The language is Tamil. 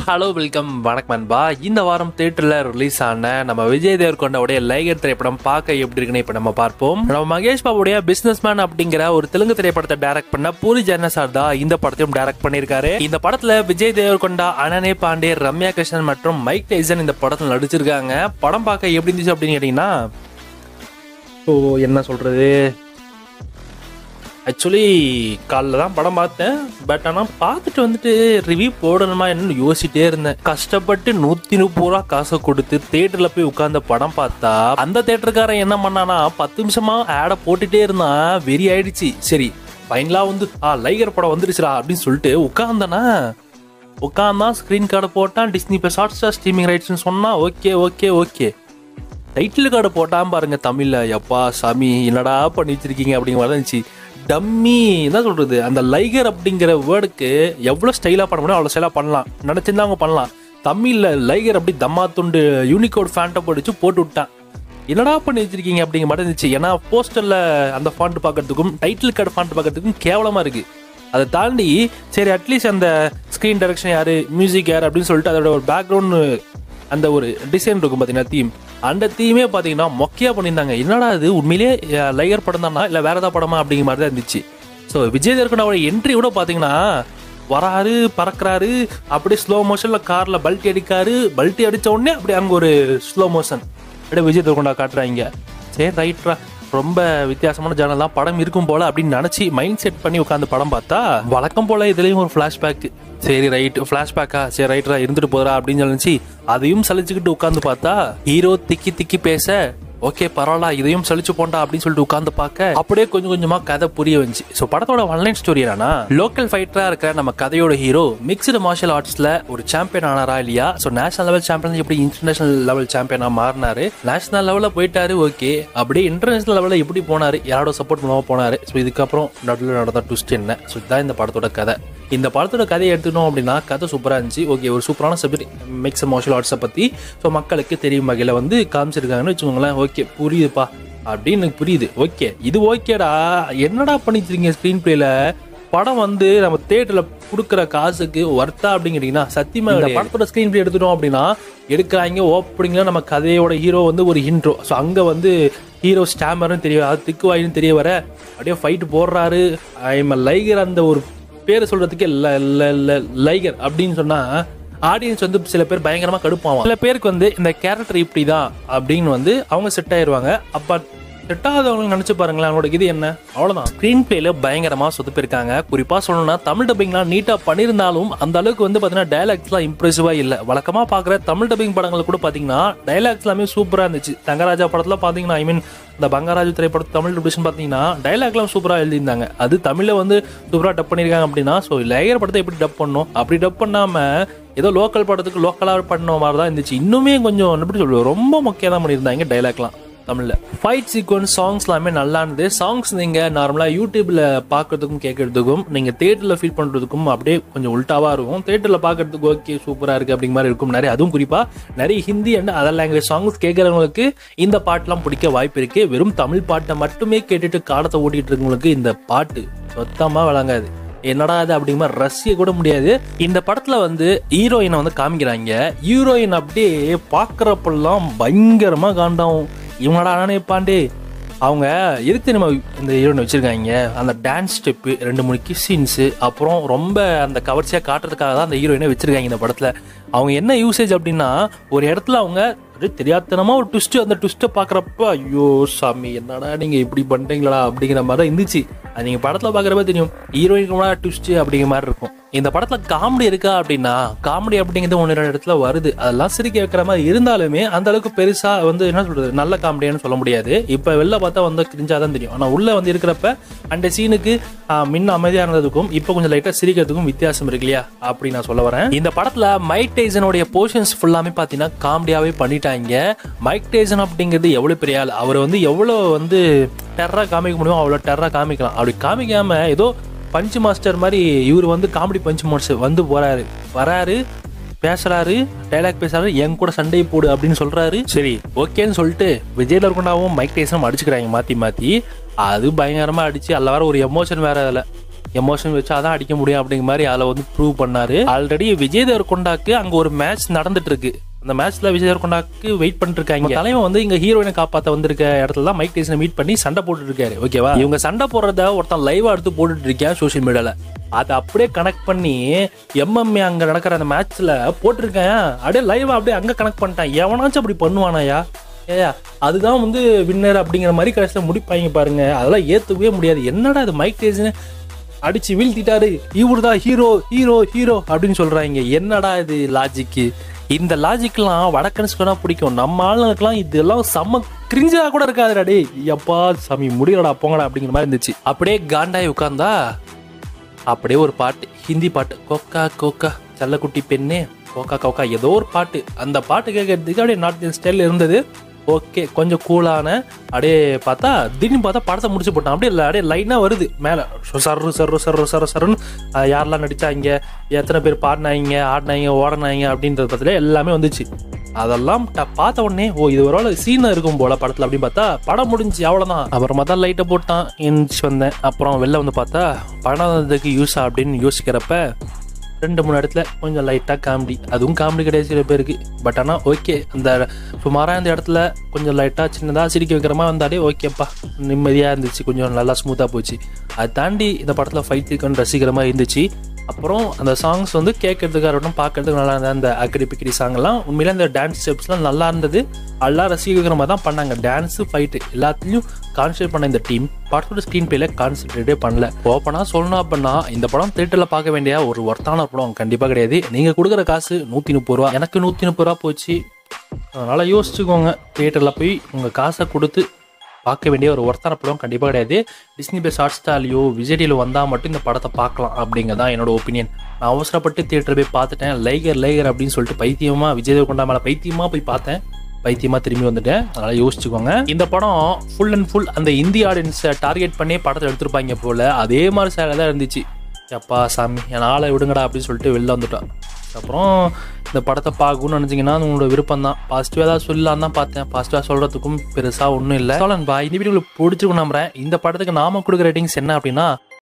ஹலோ வெல்கம் வணக்கம் நண்பா இந்த வாரம் தியேட்டர்ல ரிலீஸ் ஆன நம்ம விஜய் தேவர்கொண்டவுடைய லைகர் திரைப்படம் பார்க்க எப்படி இருக்குன்னு இப்ப நம்ம பார்ப்போம் நம்ம மகேஷ் பாபுடைய பிசினஸ் மேன் அப்படிங்கிற ஒரு தெலுங்கு திரைப்படத்தை டைரக்ட் பண்ண பூரி ஜெகநாத் தான் இந்த படத்தையும் டைரக்ட் பண்ணியிருக்காரு இந்த படத்துல விஜய் தேவர்கொண்டா அனனே பாண்டே ரம்யா கிருஷ்ணன் மற்றும் மைக் டைசன் இந்த படத்துல நடிச்சிருக்காங்க படம் பார்க்க எப்படி இருந்துச்சு அப்படின்னு கேட்டீங்கன்னா ஓ என்ன சொல்றது ஆக்சுவலி காலைல தான் படம் பார்த்தேன் பட் ஆனால் பார்த்துட்டு வந்துட்டு ரிவ்யூ போடணுமா என்னன்னு யோசிச்சிட்டே இருந்தேன் கஷ்டப்பட்டு நூற்றி முப்பது ரூபா காசை கொடுத்து தேட்டரில் போய் உட்கார்ந்த படம் பார்த்தா அந்த தேட்டருக்காரன் என்ன பண்ணானா பத்து நிமிஷமா ஆடை போட்டுட்டே இருந்தான் வெறி ஆயிடுச்சு சரி ஃபைனலாக வந்து ஆ லைகர் படம் வந்துருச்சுடா அப்படின்னு சொல்லிட்டு உட்காந்தனா உட்காந்தான் ஸ்க்ரீன் கார்டு போட்டான் டிஸ்னி இப்போ ஹாட் ஸ்டார் ஸ்ட்ரீமிங் ரைட்ஸ்னு சொன்னா okay okay okay title card போட்டான் பாருங்க தமிழ்ல எப்பா சாமி என்னடா பண்ணி வச்சிருக்கீங்க அப்படிங்கிற மாதிரி தான் இருந்துச்சு டம்மி என்ன சொல்றது அந்த லைகர் அப்படிங்கிற வேர்டுக்கு எவ்வளோ ஸ்டைலாக பண்ண முடியும் அவ்வளோ ஸ்டைலாக பண்ணலாம் நினச்சிருந்தா அவங்க பண்ணலாம் தமிழில் லைகர் அப்படி தம்மா துண்டு யூனிகோட் ஃபேண்ட்டை போட்டுச்சு போட்டு விட்டான் என்னடா பண்ணி வச்சிருக்கீங்க அப்படிங்கிற மாதிரி இருந்துச்சு ஏன்னா போஸ்டரில் அந்த ஃபாண்ட் பார்க்கறதுக்கும் டைட்டில் கார்டு ஃபாண்ட் பார்க்கறதுக்கும் கேவலமாக இருக்கு அதை தாண்டி சரி அட்லீஸ்ட் அந்த ஸ்க்ரீன் டைரக்ஷன் யாரு மியூசிக் யார் அப்படின்னு சொல்லிட்டு அதோட ஒரு பேக்ரவுண்ட் அந்த ஒரு டிசைன் இருக்கும் பார்த்தீங்கன்னா தீம் அந்த தீமே பார்த்தீங்கன்னா மொக்கையாக பண்ணியிருந்தாங்க என்னடா இது உண்மையிலேயே அஹ், லைகர் படம் தானா இல்லை வேற ஏதாவது படமா அப்படிங்கிற மாதிரி தான் இருந்துச்சு ஸோ விஜய் தேவர்கனோட என்ட்ரி கூட பார்த்தீங்கன்னா வராரு பறக்குறாரு அப்படியே ஸ்லோ மோஷனில் காரில் பல்ட்டி அடிக்காரு பல்ட்டி அடிச்ச உடனே அப்படியே அங்கே ஒரு ஸ்லோ மோஷன் அப்படியே விஜய் தேவர்கொண்டா காட்டுறாங்க சரி ரைட்ரா ரொம்ப வித்தியாசமான ஜேனல் தான் படம் இருக்கும் போல அப்படின்னு நினச்சி மைண்ட் செட் பண்ணி உட்காந்து படம் பார்த்தா வழக்கம் போல இதுலேயும் ஒரு ஃப்ளாஷ்பேக் சரி ரைட் ஃப்ளாஷ்பேக்கா சரி ரைட்ரா இருந்துட்டு போறா அப்படின்னு சொல்லிச்சு அதையும் சலிச்சுக்கிட்டு உட்காந்து பார்த்தா ஹீரோ திக்கி திக்கி பேச ஓகே பரவாயில்ல இதையும் சலிச்சு போண்டா அப்படின்னு சொல்லிட்டு உட்காந்து பார்க்க அப்படியே கொஞ்சம் கொஞ்சமா கதை புரிய வந்துச்சு ஸோ படத்தோட ஒன்லைன் ஸ்டோரி என்னன்னா லோக்கல் ஃபைட்டரா இருக்கிற நம்ம கதையோட ஹீரோ மிக்சடு மார்ஷல் ஆர்ட்ஸ்ல ஒரு சாம்பியன் ஆனாரா இல்லையா ஸோ நேஷனல் லெவல் சாம்பியன் எப்படி இன்டர்நேஷனல் லெவல் சாம்பியனா மாறினாரு நேஷனல் லெவலில் போயிட்டாரு ஓகே அப்படியே இன்டர்நேஷனல் லெவலில் எப்படி போனாரு யாரோட சப்போர்ட் மூலமா போனாரு ஸோ இதுக்கப்புறம் நடுவில் நடந்த ட்விஸ்ட் என்ன ஸோ இதுதான் இந்த படத்தோட கதை இந்த படத்தோட கதையை எடுத்துட்டோம் அப்படின்னா கதை சூப்பராக இருந்துச்சு ஓகே ஒரு சூப்பரான சப்ஜெக்ட் மிக்ஸ் மார்ஷல் ஆர்ட்ஸை பற்றி ஸோ மக்களுக்கு தெரியும் வகையில் வந்து காமிச்சிருக்காங்கன்னு வச்சுக்கோங்களேன் ஓகே புரியுதுப்பா அப்படின்னு எனக்கு புரியுது ஓகே இது ஓகேடா என்னடா பண்ணிச்சிருக்கீங்க ஸ்க்ரீன் பிளேல படம் வந்து நம்ம தேட்டரில் கொடுக்குற காசுக்கு ஒர்த்தா அப்படிங்கிறீங்கன்னா சத்தியமா இந்த படத்தோட ஸ்க்ரீன் பிளே எடுத்துட்டோம் அப்படின்னா எடுக்கிறாங்க ஓப்பனிங்ல நம்ம கதையோட ஹீரோ வந்து ஒரு ஹின்ட்ரோ ஸோ அங்கே வந்து ஹீரோ ஸ்டாமர்னு தெரிய அது திக்குவாயின்னு தெரிய வர அப்படியே ஃபைட் போடுறாரு ஐம் லைகர் அந்த ஒரு பேர் சொல்றதுக்கே ல- ல- ல- லைகர் அப்படின்னு சொன்னா ஆடியன்ஸ் வந்து சில பேர் பயங்கரமா கடுப்பாவாங்க சில பேருக்கு வந்து இந்த கேரக்டர் இப்படிதான் அப்படின்னு வந்து அவங்க செட் ஆயிருவாங்க அப்ப செட் ஆகாதவங்க நினைச்சு பாருங்களேன் அவங்களோட இது என்ன அவ்வளவுதான் ஸ்கிரீன் பிளேல பயங்கரமா சொதுப்பிருக்காங்க குறிப்பா சொல்லணும்னா தமிழ் டப்பிங்லாம் நீட்டா பண்ணியிருந்தாலும் அந்த அளவுக்கு வந்து பாத்தீங்கன்னா டைலாக்ஸ்லாம் இம்ப்ரெசிவா இல்ல வழக்கமா பாக்குற தமிழ் டப்பிங் படங்கள் கூட பாத்தீங்கன்னா டைலாக்ஸ் எல்லாமே சூப்பரா இருந்துச்சு தங்கராஜா படத்துல பாத்தீங்கன்னா ஐ மீன் இந்த பங்கராஜு திரைப்படத்து தமிழ் டெபிஷன் பார்த்தீங்கன்னா டைலாக்லாம் சூப்பராக எழுதியிருந்தாங்க அது தமிழில் வந்து சூப்பராக டப் பண்ணியிருக்காங்க அப்படின்னா ஸோ லேயர் படத்தை எப்படி டப் பண்ணணும் அப்படி டப் பண்ணாமல் ஏதோ லோக்கல் படத்துக்கு லோக்கலாக பண்ண மாதிரி தான் இருந்துச்சு இன்னுமே கொஞ்சம் எப்படி சொல்லுவோம் ரொம்ப முக்கியம் தான் பண்ணியிருந்தாங்க டைலாக்லாம் தமிழில் ஃபைட் சீக்வன்ஸ் சாங்ஸ் எல்லாமே நல்லா இருந்தது சாங்ஸ் நீங்கள் நார்மலாக யூடியூப்பில் பார்க்கறதுக்கும் கேட்கறதுக்கும் நீங்கள் தேட்டரில் ஃபீல் பண்ணுறதுக்கும் அப்படியே கொஞ்சம் உல்ட்டாவாக இருக்கும் தேட்டரில் பார்க்கறதுக்கு ஓகே சூப்பராக இருக்குது அப்படிங்கிற மாதிரி இருக்கும் நிறைய அதுவும் குறிப்பாக நிறைய Hindi and other language songs கேட்குறவங்களுக்கு இந்த பாட்டெலாம் பிடிக்க வாய்ப்பு இருக்குது வெறும் தமிழ் பாட்டை மட்டுமே கேட்டுட்டு காலத்தை ஓட்டிகிட்டு இருக்கவங்களுக்கு இந்த பாட்டு சுத்தமாக வழங்காது என்னடா அது அப்படிங்கிற மாதிரி ரசிக்க கூட முடியாது இந்த படத்துல வந்து ஹீரோயினை வந்து காமிக்கிறாங்க ஹீரோயின் அப்படியே பார்க்குறப்பெல்லாம் பயங்கரமா காண்டாகும் இவனடா அண்ணனே பாண்டே அவங்க எதுக்கு நம்ம இந்த ஹீரோயின் வச்சிருக்காங்க அந்த டான்ஸ் ஸ்டெப்பு ரெண்டு மூணு கிஸ் சீன்ஸு அப்புறம் ரொம்ப அந்த கவர்ச்சியாக காட்டுறதுக்காக தான் அந்த ஹீரோயினை வச்சிருக்காங்க இந்த படத்தில் அவங்க என்ன யூசேஜ் அப்படின்னா ஒரு இடத்துல அவங்க அப்படியே தெரியாதனமா ஒரு ட்விஸ்ட் அந்த ட்விஸ்ட்டை பார்க்குறப்ப ஐயோ சாமி என்னடா நீங்கள் இப்படி பண்ணுறீங்களா அப்படிங்கிற மாதிரி தான் இருந்துச்சு அது நீங்கள் படத்தில் பார்க்குறப்ப தெரியும் ஹீரோயினுக்கு ட்விஸ்ட் அப்படிங்கிற மாதிரி இருக்கும் இந்த படத்தில் காமெடி இருக்கா அப்படின்னா காமெடி அப்படிங்கிறது ஒன்று ரெண்டு இடத்துல வருது அதெல்லாம் சிரிக்க வைக்கிற மாதிரி இருந்தாலுமே அந்த அளவுக்கு பெருசாக வந்து என்ன சொல்றது நல்ல காமெடியான்னு சொல்ல முடியாது இப்போ வெளில பார்த்தா வந்து கிரிஞ்சா தான் தெரியும் ஆனால் உள்ள வந்து இருக்கிறப்ப அந்த சீனுக்கு முன்ன அமைதியாக இருந்ததுக்கும் இப்போ கொஞ்சம் லைட்டாக சிரிக்கிறதுக்கும் வித்தியாசம் இருக்கு இல்லையா அப்படி நான் சொல்ல வரேன் இந்த படத்தில் மைக் டைசனுடைய போர்ஷன்ஸ் ஃபுல்லாமே பார்த்தீங்கன்னா காமெடியாகவே பண்ணிட்டாங்க மைக் டைசன் அப்படிங்கிறது எவ்வளோ பெரிய ஆள் அவர் வந்து எவ்வளோ வந்து டெர்ரா காமிக்க முடியுமோ அவ்வளோ டெர்ரா காமிக்கலாம் அப்படி காமிக்காம ஏதோ பஞ்ச் மாஸ்டர் மாதிரி இவர் வந்து காமெடி பஞ்ச் மாஸ்டர் வந்து போறாரு வராரு பேசுறாரு டைலாக் பேசுறாரு என் கூட சண்டை போடு அப்படின்னு சொல்றாரு சரி ஓகேன்னு சொல்லிட்டு விஜய் தர்கொண்டாவும் மைக் டைசனும் அடிச்சுக்கிறாங்க மாத்தி மாத்தி அது பயங்கரமா அடிச்சு அல்ல வேற ஒரு எமோஷன் வேற அதில் எமோஷன் வச்சு அதான் அடிக்க முடியும் அப்படிங்கிற மாதிரி அதில் வந்து ப்ரூவ் பண்ணாரு ஆல்ரெடி விஜய் தேவர்கொண்டாக்கு அங்கே ஒரு மேட்ச் நடந்துட்டு இருக்கு அந்த மேட்ச்ல விஜய் தேவர்கொண்டாக்கு வெயிட் பண்ணிட்டு இருக்காங்க தலைவன் வந்து இங்க ஹீரோயினை காப்பாத்த வந்திருக்க இடத்துல தான் மைக் டைசனை மீட் பண்ணி சண்டை போட்டுட்டு இருக்காரு ஓகேவா இவங்க சண்டை போடுறத ஒருத்தன் லைவா எடுத்து போட்டுட்டு இருக்கேன் சோஷியல் மீடியால அதை அப்படியே கனெக்ட் பண்ணி எம்எம்ஏ அங்க நடக்கிற அந்த மேட்ச்ல போட்டிருக்கேன் அப்படியே லைவா அப்படியே அங்க கனெக்ட் பண்ணிட்டான் எவனாச்சும் அப்படி பண்ணுவானாயா ஏயா அதுதான் வந்து வின்னர் அப்படிங்கிற மாதிரி கடைசியில் முடிப்பாங்க பாருங்க அதெல்லாம் ஏத்துக்கவே முடியாது என்னடா இது மைக் டைசன் அடிச்சு வீழ்த்திட்டாரு இவரு தான் ஹீரோ ஹீரோ ஹீரோ அப்படின்னு சொல்றாங்க என்னடா இது லாஜிக்கு இந்த லாஜிக்லாம் வடக்கன்ஸ்க்கு வேணா பிடிக்கும் நம்ம ஆளுங்களுக்குலாம் இதெல்லாம் செம்ம கிரிஞ்சா கூட இருக்காதுடா டேய் எப்பா சாமி முடியலடா போங்கடா அப்படிங்கிற மாதிரி இருந்துச்சு அப்படியே காண்டாய் உட்கார்ந்தா அப்படியே ஒரு பாட்டு ஹிந்தி பாட்டு கொக்கா கொக்கா செல்லக்குட்டி பெண்ணே கோக்கா கோக்கா ஏதோ ஒரு பாட்டு அந்த பாட்டு கேட்கறதுக்கு அப்படியே நார்த் இந்தியன் ஸ்டைலில் இருந்தது ஓகே கொஞ்சம் கூலான அப்படியே பார்த்தா திடீர்னு பார்த்தா படத்தை முடிச்சு போட்டான் அப்படியே இல்லை அப்படியே லைனாக வருது மேலே சர்ரு சர்ரு சர்ரு சர்ரு சர்ருன்னு அஹ், யாரெல்லாம் நடிச்சாங்க எத்தனை பேர் பாடினாங்க ஆடினாங்க ஓடினாங்க அப்படின்றது பற்றில எல்லாமே வந்துச்சு அதெல்லாம் ட- பார்த்த உடனே ஓ இது ஒரு சீனாக இருக்கும் போல படத்தில் அப்படின்னு பார்த்தா படம் முடிஞ்சு அவ்வளோதான் அப்புறமா தான் லைட்டை போட்டான் எந்திரிச்சு வந்தேன் அப்புறம் வெளில வந்து பார்த்தா படம் வந்ததுக்கு யூஸ் அப்படின்னு யோசிக்கிறப்ப ரெண்டு மூணு இடத்துல கொஞ்சம் லைட்டாக காமெடி அதுவும் காமெடி கிடையாது சில பேருக்கு பட் ஆனால் ஓகே அந்த சுமாராக இந்த இடத்துல கொஞ்சம் லைட்டாக சின்னதாக சிரிக்க வைக்கிற மாதிரி வந்தாலே ஓகேப்பா நிம்மதியாக இருந்துச்சு கொஞ்சம் நல்லா ஸ்மூத்தாக போச்சு அதை தாண்டி இந்த படத்தில் ஃபைட் இருக்குன்னு ரசிக்கிற மாதிரி இருந்துச்சு அப்புறம் அந்த சாங்ஸ் வந்து கேட்கறதுக்காக இருக்கட்டும் பார்க்கறதுக்கு நல்லா இருந்தது அந்த அக்கடி பிக்கடி சாங்லாம் உண்மையிலே அந்த டான்ஸ் ஸ்டெப்ஸ்லாம் நல்லா இருந்தது எல்லாம் ரசிக்கிற மாதிரி தான் பண்ணாங்க டான்ஸு ஃபைட்டு எல்லாத்துலேயும் கான்சன்ட்ரேட் பண்ண இந்த டீம் படத்தோட ஸ்க்ரீன் பிளேல கான்சன்ட்ரேட்டே பண்ணல ஓப்பனாக சொல்லணும் அப்படின்னா இந்த படம் தேட்டரில் பார்க்க வேண்டிய ஒரு ஒர்த்தான படம் கண்டிப்பாக கிடையாது நீங்கள் கொடுக்குற காசு நூற்றி முப்பது ரூபா எனக்கு நூற்றி முப்பது ரூபா போச்சு அதனால் யோசிச்சுக்கோங்க தேட்டரில் போய் உங்கள் காசை கொடுத்து பார்க்க வேண்டிய ஒரு ஒர்த்தான படம் கண்டிப்பாக கிடையாது டிஸ்னி பிளஸ் ஹாட் ஸ்டார்லையோ விஜய்டியில் வந்தால் மட்டும் இந்த படத்தை பார்க்கலாம் அப்படிங்கிறது தான் என்னோட ஒப்பீனியன் நான் அவசரப்பட்டு தேட்டர் போய் பார்த்துட்டேன் லைகர் லைகர் அப்படின்னு சொல்லிட்டு பைத்தியமாக விஜய் தேவ் மேலே பைத்தியமாக போய் பார்த்தேன் பைத்தியமா திரும்பி வந்துட்டேன் அதனால யோசிச்சுக்கோங்க இந்த படம் ஃபுல் அண்ட் ஃபுல் அந்த இந்திய ஆடியன்ஸை டார்கெட் பண்ணி படத்தை எடுத்திருப்பாங்க போல அதே மாதிரி சேலை தான் இருந்துச்சு எப்பா சாமி என் ஆளை விடுங்கடா அப்படின்னு சொல்லிட்டு வெளில வந்துட்டான் அப்புறம் இந்த படத்தை பார்க்கணும்னு நினச்சிங்கன்னா அது உங்களோட விருப்பம் தான் பாசிட்டிவாக ஏதாவது சொல்லலாம் தான் பார்த்தேன் பாசிட்டிவாக சொல்கிறதுக்கும் பெருசாக ஒன்றும் இல்லை சோழன் பா இந்த வீடியோ உங்களுக்கு பிடிச்சிருக்கும் நம்புறேன் இந்த படத்துக்கு நாம கொடுக்குற ரேட்டிங்ஸ் என்ன அப்படின்னா